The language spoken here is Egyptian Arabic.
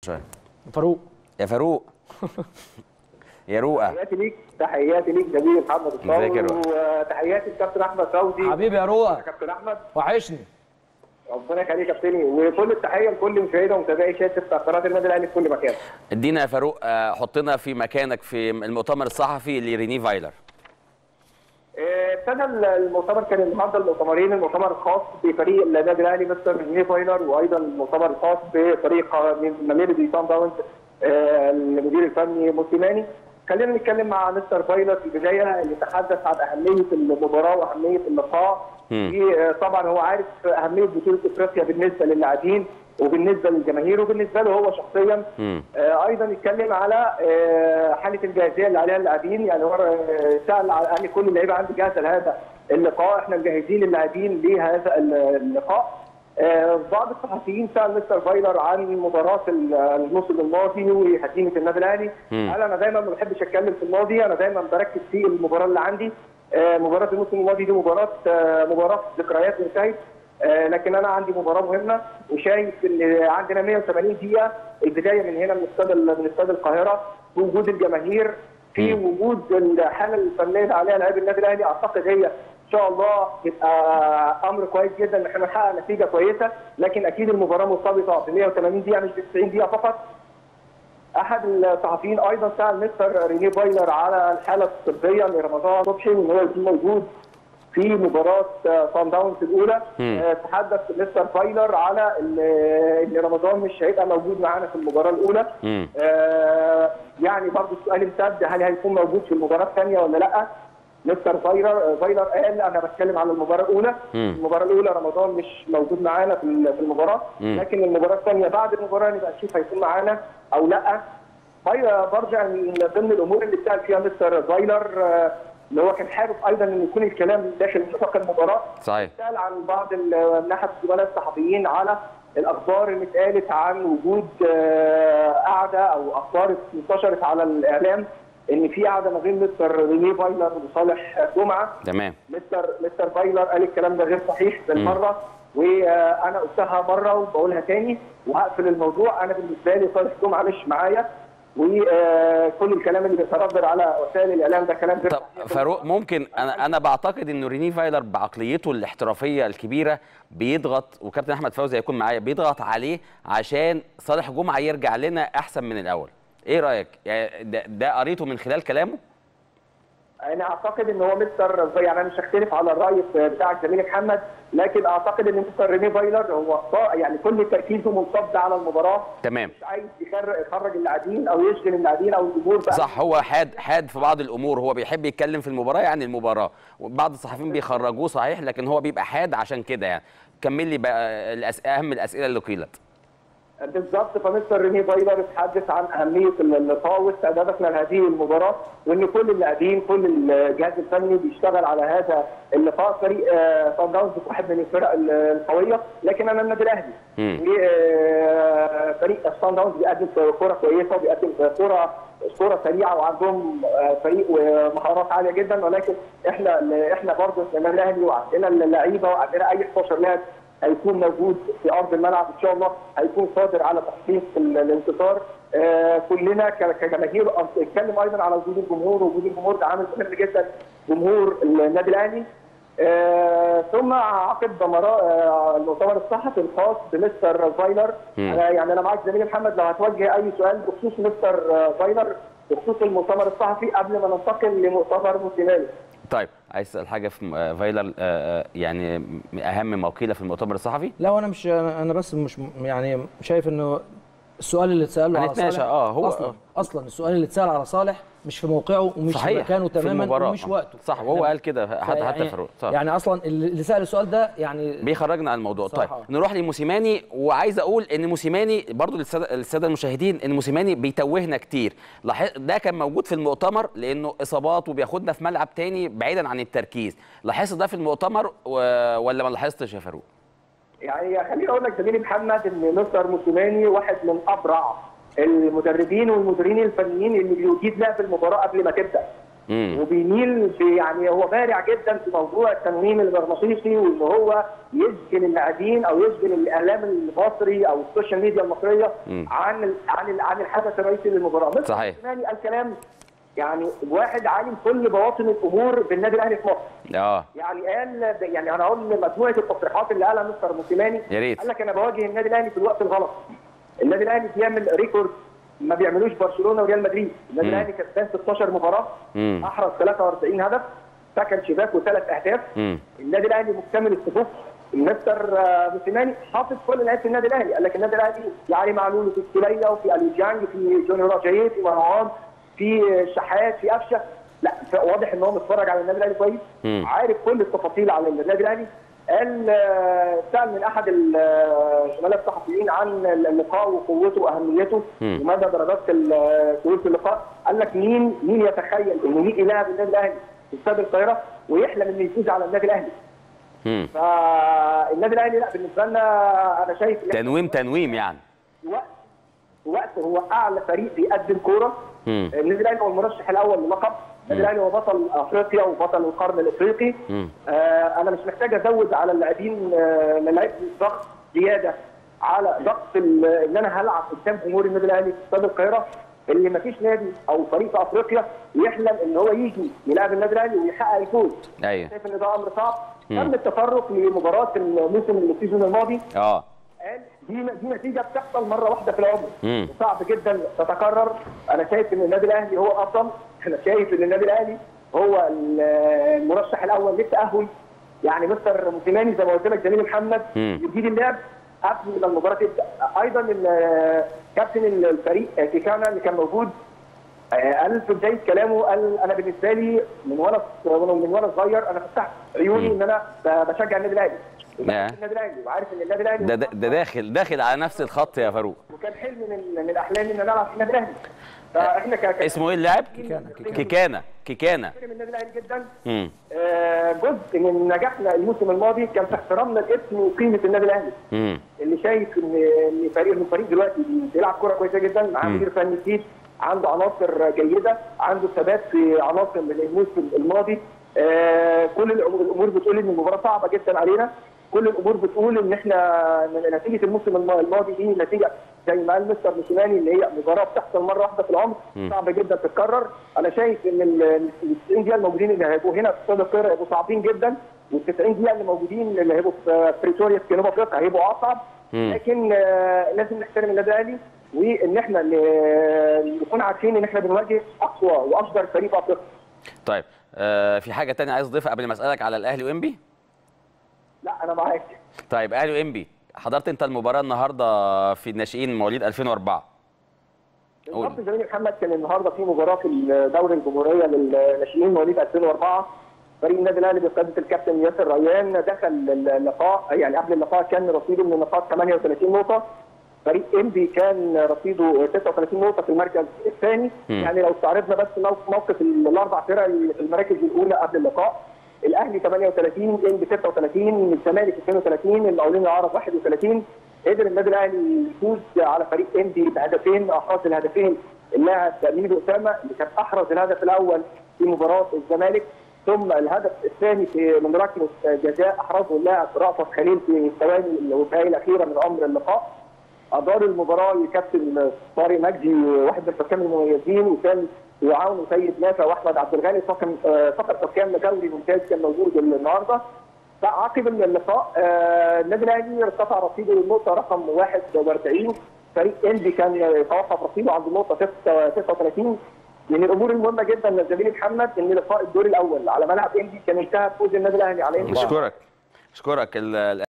شويه فاروق يا فاروق يا روقه تحياتي ليك تحياتي ليك جميل محمد ازيك يا الصاوي روح؟ وتحياتي للكابتن احمد فوزي حبيبي يا روقه يا كابتن احمد وحشني ربنا يخليك يا كابتني وكل التحيه لكل مشاهدة ومتابعي شاشه قناه النادي الاهلي في كل مكان ادينا يا فاروق آه، حطنا في مكانك في المؤتمر الصحفي لريني فايلر آه، ابتدى المؤتمر كان النهارده المؤتمرين المؤتمر الخاص بفريق النادي الاهلي مستر ميني فايلر وايضا المؤتمر الخاص بفريق ميلودي سان داونز آه، المدير الفني موسيماني خلينا نتكلم مع مستر فايلر في البدايه اللي تحدث عن اهميه المباراه واهميه اللقاء مم. في آه، طبعا هو عارف اهميه بطوله افريقيا بالنسبه للاعبين وبالنسبه للجماهير وبالنسبه له هو شخصيا مم. آه، ايضا اتكلم على آه، حاله الجاهزيه اللي عليها اللاعبين يعني هو آه، سال على قال لي كل اللعيبه عندي جاهزه لهذا اللقاء احنا مجهزين اللاعبين لهذا اللقاء آه، بعض الصحفيين سال مستر فايلر عن مباراه ال- الموسم الماضي وهزيمه النادي الاهلي مم. قال انا دايما ما بحبش اتكلم في الماضي انا دايما بركز في المباراه اللي عندي آه، مباراه الموسم الماضي دي مباراه آه، مباراه ذكريات انتهت آه، لكن انا عندي مباراه مهمه وشايف ان عندنا 180 دقيقه البدايه من هنا من استاد ال- من استاد القاهره بوجود الجماهير في مم. وجود الحاله الفنيه اللي عليها لاعبي النادي الاهلي اعتقد هي ان شاء الله يبقى امر كويس جدا ان احنا نحقق نتيجه كويسه لكن اكيد المباراه مرتبطه ب 180 دقيقه مش ب 90 دقيقه فقط احد الصحفيين ايضا سال مستر ريني بايلر على الحاله الطبيه لرمضان صبحي وان هو يكون موجود في مباراه صن داونز الاولى مم. آه، تحدث مستر بايلر على ان ان رمضان مش هيبقى موجود معانا في المباراه الاولى مم. آه، يعني برضه السؤال امتد هل هيكون موجود في المباراه الثانيه ولا لا؟ مستر فايلر فايلر قال انا بتكلم على المباراه الاولى مم. المباراه الاولى رمضان مش موجود معانا في ال- في المباراه مم. لكن المباراه الثانيه بعد المباراه نبقى نشوف هيكون معانا او لا فايلر برجع من ضمن الامور اللي سال فيها مستر فايلر آه، اللي هو كان حابب ايضا ان يكون الكلام داخل نطاق المباراه صحيح سال عن بعض ال- من احد زملاء الصحفيين على الاخبار اللي اتقالت عن وجود آه، قعده او اخبار انتشرت على الاعلام ان في قعده ما بين مستر ريني فايلر وصالح جمعه تمام مستر مستر فايلر قال الكلام ده غير صحيح بالمره وانا قلتها مره وبقولها تاني وهقفل الموضوع انا بالنسبه لي صالح جمعه مش معايا وكل الكلام اللي بيتردد على وسائل الاعلام ده كلام غير طب فاروق ممكن انا انا بعتقد انه ريني فايلر بعقليته الاحترافيه الكبيره بيضغط وكابتن احمد فوزي هيكون معايا بيضغط عليه عشان صالح جمعه يرجع لنا احسن من الاول ايه رايك يعني ده, ده قريته من خلال كلامه انا اعتقد ان هو مستر يعني انا مش هختلف على الراي بتاع زميلي محمد لكن اعتقد ان مستر ريني فايلر هو يعني كل تركيزه منصب على المباراه تمام مش عايز يخر- يخرج اللاعبين او يشغل اللاعبين او الجمهور بقى صح هو حاد حاد في بعض الامور هو بيحب يتكلم في المباراه يعني المباراه وبعض الصحفيين بيخرجوه صحيح لكن هو بيبقى حاد عشان كده يعني كمل لي بقى الأس... اهم الاسئله اللي قيلت بالظبط فمستر ريني فايلر اتحدث عن اهميه اللقاء واستعداداتنا لهذه المباراه وان كل اللاعبين كل الجهاز الفني بيشتغل على هذا اللقاء فريق صن داونز واحد من الفرق القويه لكن انا النادي الاهلي مم. آه، فريق صن داونز بيقدم كره كويسه بيقدم كره كره سريعه وعندهم آه، فريق ومهارات عاليه جدا ولكن احنا احنا برضه النادي الاهلي وعندنا اللعيبه وعندنا اي 11 لاعب هيكون موجود في ارض الملعب ان شاء الله هيكون قادر على تحقيق ال- الانتصار آه، كلنا ك- كجماهير أص- اتكلم ايضا على وجود الجمهور وجود الجمهور ده عامل مهم جدا جمهور النادي الاهلي آه، ثم عقد مرا- آه، المؤتمر الصحفي الخاص بمستر فايلر مم. أنا يعني انا معاك زميلي محمد لو هتوجه اي سؤال بخصوص مستر آه، فايلر بخصوص المؤتمر الصحفي قبل ما ننتقل لمؤتمر موسيماني طيب عايز تسال حاجه في م- آه، فايلر آه، آه، يعني م- اهم ما قيل في المؤتمر الصحفي لا وانا مش انا أنا بس مش يعني شايف انه السؤال اللي اتسال على هنتناقش، صالح آه، هو- اصلا آه. اصلا السؤال اللي اتسال على صالح مش في موقعه ومش في صحيح مكانه في تماما المباراة. ومش وقته صح وهو قال كده حتى حتى يعني- فاروق صح يعني اصلا اللي اللي سال السؤال ده يعني بيخرجنا عن الموضوع طيب صراحة. نروح لموسيماني وعايز اقول ان موسيماني برضو للساده السادة المشاهدين ان موسيماني بيتوهنا كتير لاحظ ده كان موجود في المؤتمر لانه اصابات وبياخدنا في ملعب تاني بعيدا عن التركيز لاحظت ده في المؤتمر و... ولا ما لاحظتش يا فاروق يعني خليني اقول لك زميلي محمد ان مستر موسيماني واحد من ابرع المدربين والمديرين الفنيين اللي بيجيد لعب المباراه قبل ما تبدا مم. وبيميل في يعني هو بارع جدا في موضوع التنويم المغناطيسي وان هو يشغل اللاعبين او يشغل الاعلام المصري او السوشيال ميديا المصريه مم. عن ال عن ال عن الحدث الرئيسي للمباراه مستر صحيح. موسيماني الكلام يعني واحد عالم كل بواطن الامور بالنادي الاهلي في مصر اه يعني قال يعني انا هقول مجموعه التصريحات اللي قالها مستر موسيماني يا ريت. قال لك انا بواجه النادي الاهلي في الوقت الغلط النادي الاهلي بيعمل ريكورد ما بيعملوش برشلونه وريال مدريد النادي مم. الاهلي كسبان 16 مباراه مم. احرز 43 هدف سكن شباك وثلاث اهداف مم. النادي الاهلي مكتمل الصفوف المستر آه، موسيماني حاطط كل لعيبه النادي الاهلي قال لك النادي الاهلي يعني معلول في السوليه وفي اليو جانج في جوني راجاييه في مروان في شحات في قفشه لا واضح ان هو متفرج على النادي الاهلي كويس مم. عارف كل التفاصيل على النادي الاهلي قال آه، سال من احد ال- آه، زملاء الصحفيين عن اللقاء وقوته واهميته مم. ومدى درجات ال- قوه اللقاء قال لك مين مين يتخيل انه يجي لاعب النادي الاهلي في استاد القاهره ويحلم انه يفوز على النادي الاهلي مم. فالنادي الاهلي لا بالنسبه لنا انا شايف إن إحنا تنويم تنويم يعني في وقت في وقت هو اعلى فريق بيقدم كوره مم. النادي الاهلي هو المرشح الاول للقب النادي الاهلي هو بطل افريقيا وبطل القرن الافريقي مم. آه انا مش محتاج ازود على اللاعبين آه لعيبه ضغط زياده على ضغط ال- ان انا هلعب قدام جمهور النادي الاهلي في استاد القاهره اللي ما فيش نادي او فريق في افريقيا يحلم ان هو يجي يلعب النادي الاهلي ويحقق الفوز ايوه شايف ان ده امر صعب مم. تم التطرق لمباراه الموسم السيزون الماضي اه قال دي دي نتيجه بتحصل مره واحده في العمر مم. وصعب جدا تتكرر انا شايف ان النادي الاهلي هو الافضل انا شايف ان النادي الاهلي هو ال- المرشح الاول للتاهل يعني مستر موسيماني زي ما قلت لك جميل محمد مم. يجيد اللعب قبل ما المباراه تبدا ايضا ال- كابتن الفريق كيكانا اللي كان موجود آه، قال في بدايه كلامه قال انا بالنسبه لي من وانا من وانا صغير انا فتحت عيوني ان انا ب- بشجع النادي الاهلي نعم. النادي الاهلي وعارف ان النادي الاهلي ده ده ده داخل داخل على نفس الخط يا فاروق وكان حلم من من احلامي ان انا العب في النادي الاهلي فاحنا ك ك- اسمه ايه اللاعب كيكانا، كيكانا كيكانا من النادي الاهلي جدا مم. آه، جزء من نجاحنا الموسم الماضي كان في احترامنا لاسم وقيمه النادي الاهلي مم. اللي شايف ان ان فريق الفريق دلوقتي بيلعب كوره كويسه جدا معاه مم. مدير فني جديد عنده عناصر جيده عنده ثبات في عناصر من الموسم الماضي آه، كل الأمور- الامور بتقول ان المباراه صعبه جدا علينا كل الامور بتقول ان احنا من نتيجه الموسم الم- الماضي دي نتيجه زي ما قال مستر موسيماني اللي هي مباراه بتحصل مره واحده في العمر مم. صعب جدا تتكرر انا شايف ان ال ال 90 دقيقه الموجودين اللي هيبقوا هنا في استاد القاهره هيبقوا صعبين جدا وال 90 دقيقه اللي موجودين اللي هيبقوا في بريتوريا في جنوب افريقيا هيبقوا اصعب مم. لكن آه، لازم نحترم النادي الاهلي وان احنا ن- نكون عارفين ان احنا بنواجه اقوى وافضل فريق في افريقيا طيب آه في حاجه تانية عايز اضيفها قبل ما اسالك على الاهلي وانبي لا انا معاك طيب اهلي وانبي حضرت انت المباراه النهارده في الناشئين مواليد 2004 قول. بالظبط زميلي محمد كان النهارده في مباراه في دوري الجمهوريه للناشئين مواليد 2004 فريق النادي الاهلي بقياده الكابتن ياسر ريان دخل اللقاء يعني قبل اللقاء كان رصيده من النقاط 38 نقطه فريق انبي كان رصيده 36 نقطه في المركز الثاني مم. يعني لو استعرضنا بس موقف موقف الاربع فرق اللي في المراكز الاولى قبل اللقاء الاهلي 38 انبي 36 الزمالك 32 المقاولين العرب 31 قدر النادي الاهلي يفوز على فريق انبي بهدفين احرز الهدفين اللاعب ميدو اسامه اللي كان احرز الهدف الاول في مباراه الزمالك ثم الهدف الثاني في من ركله جزاء احرزه اللاعب رأفت خليل في الثواني الوفائيه الاخيره من عمر اللقاء ادار المباراه الكابتن طارق مجدي واحد من الحكام المميزين وكان يعاون سيد نافع واحمد عبد الغني فقط فقط حكام دوري ممتاز كان موجود النهارده عقب اللقاء آه، النادي الاهلي ارتفع رصيده للنقطه رقم 41 فريق انبي كان يتوقف رصيده عند النقطه 36 من الامور المهمه جدا يا زميلي محمد ان لقاء الدور الاول على ملعب انبي كان انتهى بفوز النادي الاهلي على انبي اشكرك اشكرك ال-